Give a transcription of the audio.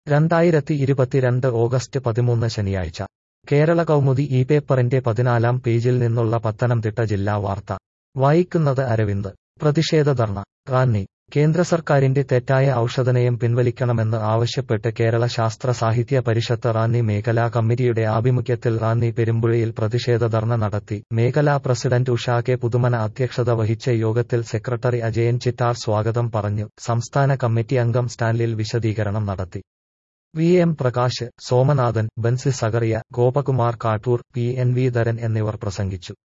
രണ്ടായിരത്തി ഇരുപത്തിരണ്ട് ഓഗസ്റ്റ് പതിമൂന്ന് ശനിയാഴ്ച കേരള കൗമുദി ഈ പേപ്പറിന്റെ പതിനാലാം പേജിൽ നിന്നുള്ള പത്തനംതിട്ട ജില്ലാ വാർത്ത വായിക്കുന്നത് അരവിന്ദ് പ്രതിഷേധ ധർണ റാന്നി കേന്ദ്ര സർക്കാരിന്റെ തെറ്റായ ഔഷധനയം പിൻവലിക്കണമെന്ന് ആവശ്യപ്പെട്ട് കേരള ശാസ്ത്ര സാഹിത്യ പരിഷത്ത് റാന്നി മേഖലാ കമ്മിറ്റിയുടെ ആഭിമുഖ്യത്തിൽ റാന്നി പെരുമ്പുഴയിൽ പ്രതിഷേധ ധർണ നടത്തി മേഖലാ പ്രസിഡന്റ് ഉഷാ കെ പുതുമന അധ്യക്ഷത വഹിച്ച യോഗത്തിൽ സെക്രട്ടറി അജയൻ ചിറ്റാർ സ്വാഗതം പറഞ്ഞു സംസ്ഥാന കമ്മിറ്റി അംഗം സ്റ്റാൻലിൽ വിശദീകരണം നടത്തി V M Prakash Somanathan Bansi Zacharia Gopakumar Kattoor P N V Dharan എന്നിവർ പ്രസംഗിച്ചു